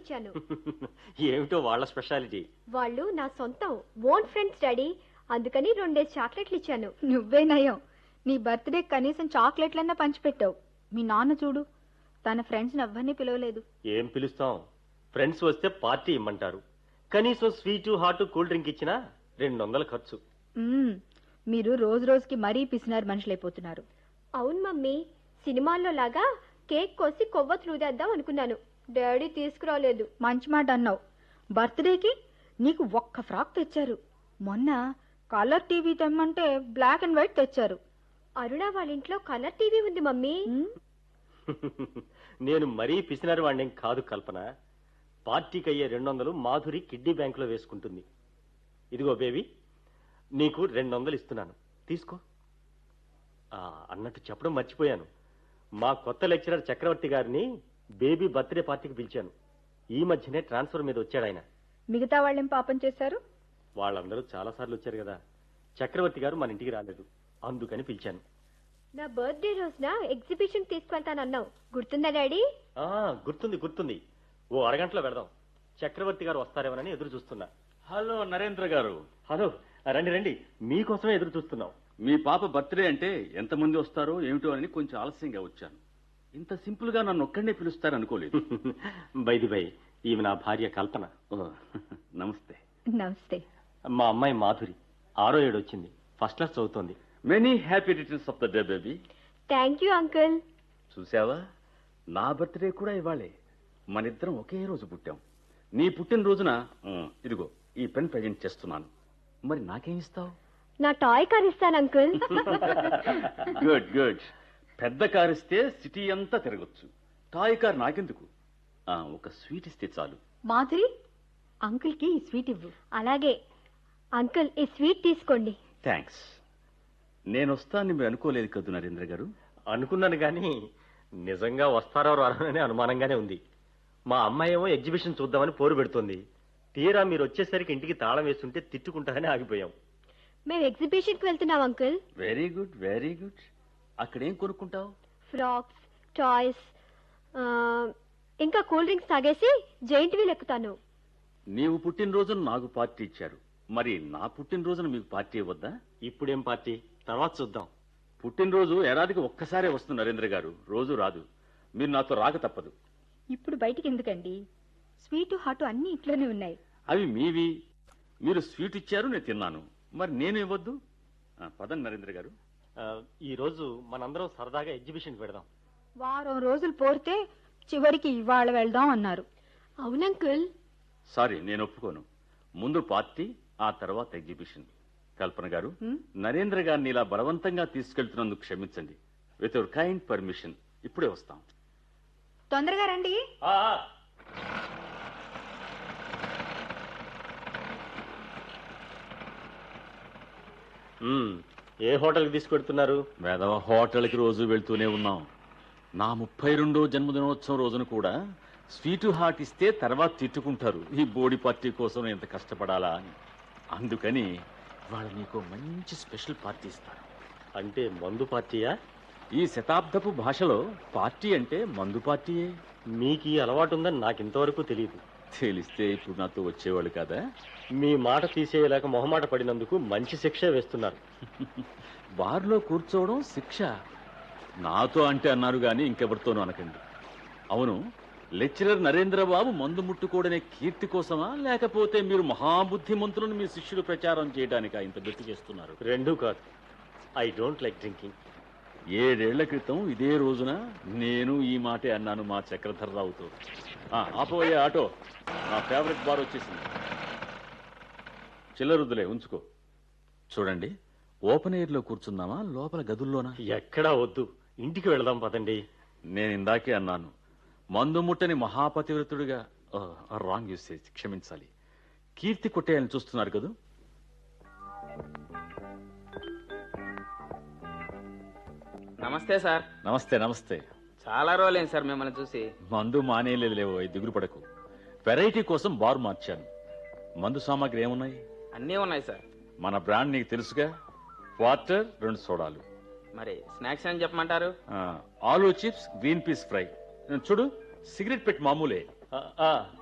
ఇచ్చాను ఏమిటో వాళ్ళ స్పెషాలిటీ వాళ్ళు నా సొంతం ఓన్ ఫ్రెండ్స్ డాడీ అందుకని రెండేసి చాక్లెట్లు ఇచ్చాను నువ్వే నయం నీ బర్త్డే కనీసం చాక్లెట్లన్నా పంచిపెట్టావు మీ నాన్న చూడు తన ఫ్రెండ్స్ ఎవ్వరిని పిలవలేదు ఏం పిలుస్తాం ఫ్రెండ్స్ వస్తే పార్టీ ఇమ్మంటారు కనీసం స్వీటు హాట్ కూల్ డ్రింక్ ఇచ్చినా రెండు వందలు ఖర్చు మ్మ్. మీరు రోజు రోజుకి మరీ పిసినారు మనుషులైపోతున్నారు అవును మమ్మీ సినిమాల్లో లాగా కేక్ కోసి కొవ్వొత్తులు ఊదేద్దాం అనుకున్నాను డాడీ తీసుకురాలేదు మంచి మాట అన్నావు బర్త్డేకి నీకు ఒక్క ఫ్రాక్ తెచ్చారు మొన్న కలర్ టీవీ తెమ్మంటే బ్లాక్ అండ్ వైట్ తెచ్చారు అరుణ వాళ్ళ ఇంట్లో కలర్ టీవీ ఉంది మమ్మీ మ్మ్. నేను మరీ పిసినారు వాడిని కాదు కల్పన పార్టీకి అయ్యే రెండు వందలు మాధురి కిడ్నీ బ్యాంకులో వేసుకుంటుంది ఇదిగో బేబీ నీకు రెండు వందలు ఇస్తున్నాను తీసుకో ఆ, అన్నట్టు చెప్పడం మర్చిపోయాను మా కొత్త లెక్చరర్ చక్రవర్తి గారిని బేబీ బర్త్డే పార్టీకి పిలిచాను ఈ మధ్యనే ట్రాన్స్ఫర్ మీద వచ్చాడు ఆయన మిగతా వాళ్ళేం పాపం చేశారు వాళ్ళందరూ చాలాసార్లు వచ్చారు కదా చక్రవర్తి గారు మన ఇంటికి రాలేదు అందుకని పిలిచాను నా బర్త్డే రోజున ఎగ్జిబిషన్ తీసుకెళ్తానన్నావు గుర్తుందా డాడీ ఆ గుర్తుంది గుర్తుంది ఓ అరగంటలో వెళదాం చక్రవర్తి గారు వస్తారేమోనని ఎదురు చూస్తున్నా హలో నరేంద్ర గారు హలో రండి రండి మీకోసమే ఎదురు చూస్తున్నాం మీ పాప బర్త్డే అంటే ఎంతమంది వస్తారో ఏమిటో అని కొంచెం ఆలస్యంగా వచ్చాను ఇంత సింపుల్ గా నన్ను ఒక్కడనే పిలుస్తారు అనుకోలేదు బైది బై ఈమె నా భార్య కల్పన ఓ, నమస్తే నమస్తే మా అమ్మాయి మాధురి ఆరో ఏడు వచ్చింది ఫస్ట్ క్లాస్ చదువుతోంది many happy returns of the day baby thank you uncle చూసావా నా బర్త్డే కూడా ఇవాళే మనిద్దరం ఒకే రోజు పుట్టాం నీ పుట్టినరోజున ఆ, ఇదిగో ఈ పెన్ ప్రజెంట్ చేస్తున్నాను మరి నాకేం ఇస్తావు నా టాయ్ కార్ ఇస్తాను అంకుల్ గుడ్ గుడ్ పెద్ద కార్ ఇస్తే సిటీ అంతా తిరగొచ్చు టాయ్ కార్ నాకెందుకు ఆ, ఒక స్వీట్ ఇస్తే చాలు మాధురి అంకుల్కి ఈ స్వీట్ ఇవ్వు అలాగే అంకుల్ ఈ స్వీట్ తీసుకోండి థ్యాంక్స్ నేను వస్తానని మీరు అనుకోలేదు కదా నరేంద్ర గారు అనుకున్నాను కానీ నిజంగా వస్తారో రారోనని అనుమానంగానే ఉంది మా అమ్మాయి ఏమో ఎగ్జిబిషన్ చూద్దామని పోరు పెడుతోంది తీరా మీరు వచ్చేసరికి ఇంటికి తాళం వేస్తుంటే తిట్టుకుంటారని ఆగిపోయాం మేము ఎగ్జిబిషన్ కి వెళ్తున్నాం uncle very good very good అక్కడేం కొనుక్కుంటావు ఫ్రాక్స్ టాయ్స్ ఇంకా కూల్ డ్రింక్స్ తాగేసి జైంట్ వీల్ ఎక్కుతాను నీవు పుట్టినరోజున నాకు పార్టీ ఇచ్చారు మరి నా పుట్టినరోజున మీకు పార్టీ ఇవ్వద్దా ఇప్పుడేం పార్టీ తర్వాత చూద్దాం పుట్టినరోజు ఏడాదికి ఒక్కసారే వస్తుంది నరేంద్ర గారు రోజు రాదు మీరు నాతో రాక తప్పదు ఇప్పుడు బయటికి ఎందుకండి స్వీటు హాటు అన్ని ఇంట్లోనే ఉన్నాయి అవి మీవి మీరు స్వీట్ ఇచ్చారు నేను తిన్నాను మరి నేను ఇవ్వద్దు ఆ, పదండి నరేంద్ర గారు ఆ, ఈ రోజు మనందరం సరదాగా ఎగ్జిబిషన్కి పెడదాం వారం రోజులు పోరితే చివరికి ఇవాళ వెళ్దాం అన్నారు అవునంకుల్ సారీ నేను ఒప్పుకోను ముందు పార్టీ ఆ తర్వాత ఎగ్జిబిషన్ కల్పన గారు హ్మ్? నరేంద్ర గారిని ఇలా బలవంతంగా తీసుకెళ్తున్నందుకు క్షమించండి విత్ యువర్ కైండ్ పర్మిషన్ ఇప్పుడే వస్తాం తొందరగా రండి ఆ, ఆ. మ్మ్. ఏ హోటల్కి తీసుకెడుతున్నారు వేదవ హోటల్కి రోజు వెళ్తూనే ఉన్నాం నా ముప్పై రెండో జన్మదినోత్సవం రోజున కూడా స్వీటు హాట్ ఇస్తే తర్వాత తిట్టుకుంటారు ఈ బోడి పార్టీ కోసం ఎంత కష్టపడాలా అని అందుకని వాళ్ళ నీకు మంచి స్పెషల్ పార్టీ ఇస్తాను అంటే మందు పార్టీయా ఈ శతాబ్దపు భాషలో పార్టీ అంటే మందు పార్టీయే మీకు ఈ అలవాటు ఉందని నాకు ఇంతవరకు తెలియదు తెలిస్తే ఇప్పుడు నాతో వచ్చేవాళ్ళు కదా మీ మాట తీసేయలేక మొహమాట పడినందుకు మంచి శిక్ష వేస్తున్నారు బార్లో కూర్చోవడం శిక్ష నాతో అంటే అన్నారు గాని ఇంకెవరితోనూ అనకండి అవును లెక్చరర్ నరేంద్రబాబు మందు ముట్టుకోడనే కీర్తి కోసమా లేకపోతే మీరు మహాబుద్ధిమంతులను మీ శిష్యులు ప్రచారం చేయడానికా ఇంత గట్టి చేస్తున్నారు రెండూ కాదు ఐ డోంట్ లైక్ డ్రింకింగ్ ఏడేళ్ల క్రితం ఇదే రోజున నేను ఈ మాటే అన్నాను మా చక్రధర్రావుతో ఆ, ఆపోయే ఆటో నా ఫేవరెట్ బార్ వచ్చేసింది చిల్లరుద్దులే ఉంచుకో చూడండి ఓపెన్ ఎయిర్ లో కూర్చుందామా లోపల గదుల్లోనా ఎక్కడా వద్దు ఇంటికి వెళదాం పదండి నేను ఇందాకే అన్నాను మందు ముట్టని మహాపతివ్రతుడిగా రాంగ్ యూసేజ్ క్షమించాలి కీర్తి కొట్టేయాలని చూస్తున్నారు కదూ నమస్తే సార్ నమస్తే నమస్తే చాలా రోజులైంది సార్ మిమ్మల్ని చూసి మందు మానేయలేదు లేవో దిగులు పడకు వెరైటీ కోసం బార్ మార్చాను మందు సామాగ్రి ఏమున్నాయి అన్నీ ఉన్నాయి సార్ మన బ్రాండ్ నీకు తెలుసుగా వాటర్ రెండు సోడాలు మరి స్నాక్స్ అని చెప్పమంటారు ఆ, aloo chips green peas fry చూడు సిగరెట్ పెట్టి మామూలే ఆ, ఆ,